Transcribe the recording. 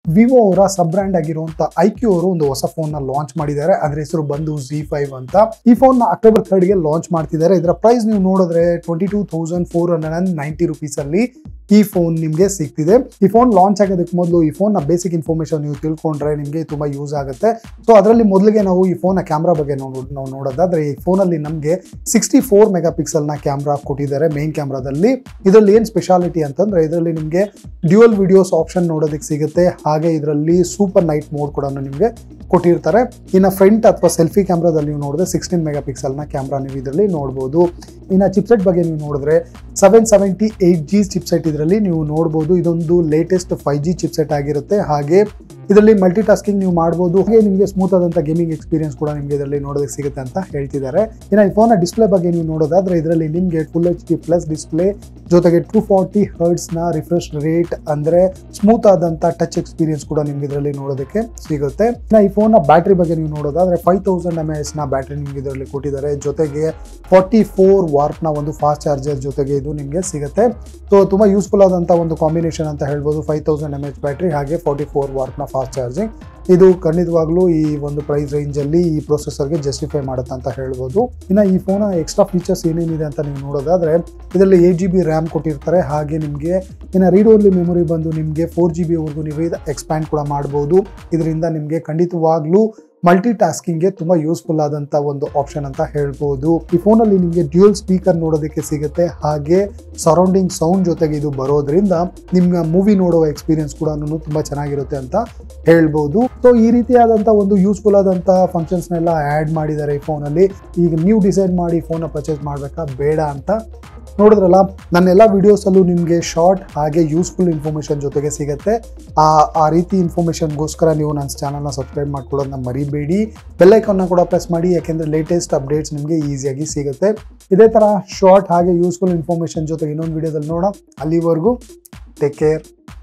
Vivo ಅವರ ಸಬ್ brand ಆಗಿರುವಂತ IQ ಅವರು ಒಂದು ಹೊಸ ಫೋನ್ ನ ಲಾಂಚ್ ಮಾಡಿದ್ದಾರೆ ಅದ್ರ ಹೆಸರು ಬಂದು ಜಿ ಫೈವ್ ಅಂತ ಈ ಫೋನ್ ನ ಅಕ್ಟೋಬರ್ ಥರ್ಡ್ ಗೆ ಲಾಂಚ್ ಮಾಡ್ತಿದ್ದಾರೆ ಇದರ ಪ್ರೈಸ್ ನೀವು ನೋಡಿದ್ರೆ twenty two thousand four hundred and ninety rupees ಅಲ್ಲಿ ಈ ಫೋನ್ ನಿಮಗೆ ಸಿಗ್ತಿದೆ ಈ ಫೋನ್ ಲಾಂಚ್ ಆಗೋದಕ್ಕೆ ಮೊದಲು ಈ ಫೋನ್ ನ ಬೇಸಿಕ್ ಇನ್ಫಾರ್ಮೇಶನ್ ನೀವು ತಿಳ್ಕೊಂಡ್ರೆ ನಿಮಗೆ ತುಂಬಾ ಯೂಸ್ ಆಗುತ್ತೆ ಸೊ ಅದರಲ್ಲಿ ಮೊದಲಿಗೆ ನಾವು ಈ ಫೋನ್ ಕ್ಯಾಮ್ರಾ ಬಗ್ಗೆ ನೋಡೋ ನಾವು ನೋಡೋದಾದ್ರೆ ಈ ಫೋನಲ್ಲಿ ನಮಗೆ ಸಿಕ್ಸ್ಟಿ ಫೋರ್ ಮೆಗಾ ಪಿಕ್ಸೆಲ್ ನ ಕ್ಯಾಮ್ರಾ ಕೊಟ್ಟಿದ್ದಾರೆ ಮೇನ್ ಕ್ಯಾಮ್ರಾದಲ್ಲಿ ಇದರಲ್ಲಿ ಏನು ಸ್ಪೆಷಾಲಿಟಿ ಅಂತಂದ್ರೆ ಇದರಲ್ಲಿ ನಿಮಗೆ ಡ್ಯೂಯಲ್ ವಿಡಿಯೋಸ್ ಆಪ್ಷನ್ ನೋಡೋದಕ್ಕೆ ಸಿಗುತ್ತೆ ಹಾಗೆ ಇದರಲ್ಲಿ ಸೂಪರ್ ನೈಟ್ ಮೋಡ್ ಕೂಡ ನಿಮಗೆ ಕೊಟ್ಟಿರ್ತಾರೆ ಇನ್ನು ಫ್ರಂಟ್ ಅಥವಾ ಸೆಲ್ಫಿ ಕ್ಯಾಮ್ರಾದಲ್ಲಿ ನೀವು ನೋಡಿದ್ರೆ ಸಿಕ್ಸ್ಟೀನ್ ಮೆಗಾ ಪಿಕ್ಸೆಲ್ನ ಕ್ಯಾಮ್ರಾ ನೀವು ಇದರಲ್ಲಿ ನೋಡ್ಬೋದು ಇನ್ನು ಚಿಪ್ಸೆಟ್ ಬಗ್ಗೆ ನೀವು ನೋಡಿದ್ರೆ seven seventy eight G chipset ಇದರಲ್ಲಿ ನೀವು ನೋಡ್ಬೋದು ಇದೊಂದು ಲೇಟೆಸ್ಟ್ ಫೈವ್ ಜಿ ಚಿಪ್ಸೆಟ್ ಆಗಿರುತ್ತೆ ಹಾಗೆ ಇದರಲ್ಲಿ ಮಲ್ಟಿ ಟಾಸ್ಕಿಂಗ್ ನೀವು ಮಾಡ್ಬೋದು ಹಾಗೆ ನಿಮಗೆ ಸ್ಮೂತ್ ಆದಂಥ ಗೇಮಿಂಗ್ ಎಕ್ಸ್ಪೀರಿಯನ್ಸ್ ಕೂಡ ನಿಮಗೆ ಇದರಲ್ಲಿ ನೋಡೋದಕ್ಕೆ ಸಿಗುತ್ತೆ ಅಂತ ಹೇಳ್ತಿದ್ದಾರೆ ಇನ್ನು ಈ ಫೋನ್ನ ಡಿಸ್ಪ್ಲೇ ಬಗ್ಗೆ ನೀವು ನೋಡೋದಾದ್ರೆ ಇದರಲ್ಲಿ ನಿಮಗೆ full H D plus display ಜೊತೆಗೆ ಟೂ ಫಾರ್ಟಿ ಹರ್ಡ್ಸ್ನ ರಿಫ್ರೆಶ್ ರೇಟ್ ಅಂದರೆ ಸ್ಮೂತ್ ಆದಂಥ ಟಚ್ ಎಕ್ಸ್ಪೀರಿಯನ್ಸ್ ಕೂಡ ನಿಮ್ಗೆ ಇದರಲ್ಲಿ ನೋಡೋದಕ್ಕೆ ಸಿಗುತ್ತೆ ಇನ್ನು ಈ ಫೋನ್ನ ಬ್ಯಾಟ್ರಿ ಬಗ್ಗೆ ನೀವು ನೋಡೋದಾದ್ರೆ ಫೈವ್ ತೌಸಂಡ್ ಎಮ್ ಎಸ್ನ ಬ್ಯಾಟ್ರಿ ನಿಮ್ಗೆ ಇದರಲ್ಲಿ ಕೊಟ್ಟಿದ್ದಾರೆ ಜೊತೆಗೆ ಫಾರ್ಟಿ ಫೋರ್ ವಾರ್ಪ್ನ ಒಂದು ಫಾಸ್ಟ್ ಚಾರ್ಜರ್ ಜೊತೆಗೆ ಇದು ನಿಮಗೆ ಸಿಗುತ್ತೆ ಸೊ ತುಂಬ ಯೂಸ್ಫುಲ್ ಆದಂಥ ಒಂದು ಕಾಂಬಿನೇಷನ್ ಅಂತ ಹೇಳ್ಬೋದು five thousand M H battery ಹಾಗೆ ಫಾರ್ಟಿ ಫೋರ್ ವಾರ್ಪ್ನ ಫಾಸ್ಟ್ ಚಾರ್ಜಿಂಗ್ ಇದು ಖಂಡಿತವಾಗ್ಲೂ ಈ ಒಂದು ಪ್ರೈಸ್ ರೇಂಜಲ್ಲಿ ಈ ಪ್ರೊಸೆಸರ್ಗೆ ಜಸ್ಟಿಫೈ ಮಾಡುತ್ತೆ ಅಂತ ಹೇಳ್ಬೋದು ಇನ್ನು ಈ ಫೋನ ಎಕ್ಸ್ಟ್ರಾ ಫೀಚರ್ಸ್ ಏನೇನಿದೆ ಅಂತ ನೀವು ನೋಡೋದಾದ್ರೆ ಇದರಲ್ಲಿ ಏಟ್ ಜಿ ಬಿ ರ್ಯಾಮ್ ಕೊಟ್ಟಿರ್ತಾರೆ ಹಾಗೆ ನಿಮಗೆ ಇನ್ನು ರೀಡ್ ಓನ್ಲಿ ಮೆಮೊರಿ ಬಂದು ನಿಮಗೆ ಫೋರ್ ಜಿ ಬಿವರೆಗೂ ನೀವು ಇದು ಎಕ್ಸ್ಪ್ಯಾಂಡ್ ಕೂಡ ಮಾಡ್ಬೋದು ಇದರಿಂದ ನಿಮಗೆ ಖಂಡಿತವಾಗ್ಲೂ ಮಲ್ಟಿ ಟಾಸ್ಕಿಂಗ್ಗೆ ತುಂಬ ಯೂಸ್ಫುಲ್ ಆದಂಥ ಒಂದು ಆಪ್ಷನ್ ಅಂತ ಹೇಳ್ಬೋದು ಈ ಫೋನಲ್ಲಿ ನಿಮಗೆ ಡ್ಯೂಯಲ್ ಸ್ಪೀಕರ್ ನೋಡೋದಕ್ಕೆ ಸಿಗುತ್ತೆ ಹಾಗೆ ಸರೌಂಡಿಂಗ್ ಸೌಂಡ್ ಜೊತೆಗೆ ಇದು ಬರೋದ್ರಿಂದ ನಿಮ್ಮ ಮೂವಿ ನೋಡೋ ಎಕ್ಸ್ಪೀರಿಯನ್ಸ್ ಕೂಡ ತುಂಬ ಚೆನ್ನಾಗಿರುತ್ತೆ ಅಂತ ಹೇಳ್ಬೋದು ಸೊ ಈ ರೀತಿಯಾದಂಥ ಒಂದು ಯೂಸ್ಫುಲ್ ಆದಂಥ ಫಂಕ್ಷನ್ಸ್ನೆಲ್ಲ ಆ್ಯಡ್ ಮಾಡಿದ್ದಾರೆ ಈ ಫೋನಲ್ಲಿ ಈಗ ನೀವು ಡಿಸೈಡ್ ಮಾಡಿ ಫೋನ್ನ ಪರ್ಚೇಸ್ ಮಾಡಬೇಕಾ ಬೇಡ ಅಂತ ನೋಡಿದ್ರಲ್ಲ ನನ್ನೆಲ್ಲ ವಿಡಿಯೋಸಲ್ಲೂ ನಿಮಗೆ ಶಾರ್ಟ್ ಹಾಗೆ ಯೂಸ್ಫುಲ್ ಇನ್ಫಾರ್ಮೇಷನ್ ಜೊತೆಗೆ ಸಿಗುತ್ತೆ ಆ ಆ ರೀತಿ ಇನ್ಫಾರ್ಮೇಷನ್ಗೋಸ್ಕರ ನೀವು ನನ್ನ ಚಾನಲ್ನ ಸಬ್ಸ್ಕ್ರೈಬ್ ಮಾಡ್ಕೊಳ್ಳೋದನ್ನ ಮರಿಬೇಡಿ ಬೆಲ್ಲೈಕನ್ನ ಕೂಡ ಪ್ರೆಸ್ ಮಾಡಿ ಯಾಕೆಂದರೆ ಲೇಟೆಸ್ಟ್ ಅಪ್ಡೇಟ್ಸ್ ನಿಮಗೆ ಈಸಿಯಾಗಿ ಸಿಗುತ್ತೆ ಇದೇ ಥರ ಶಾರ್ಟ್ ಹಾಗೆ ಯೂಸ್ಫುಲ್ ಇನ್ಫಾರ್ಮೇಷನ್ ಜೊತೆಗೆ ಇನ್ನೊಂದು ವಿಡಿಯೋದಲ್ಲಿ ನೋಡೋಣ ಅಲ್ಲಿವರೆಗೂ ಟೇಕ್ ಕೇರ್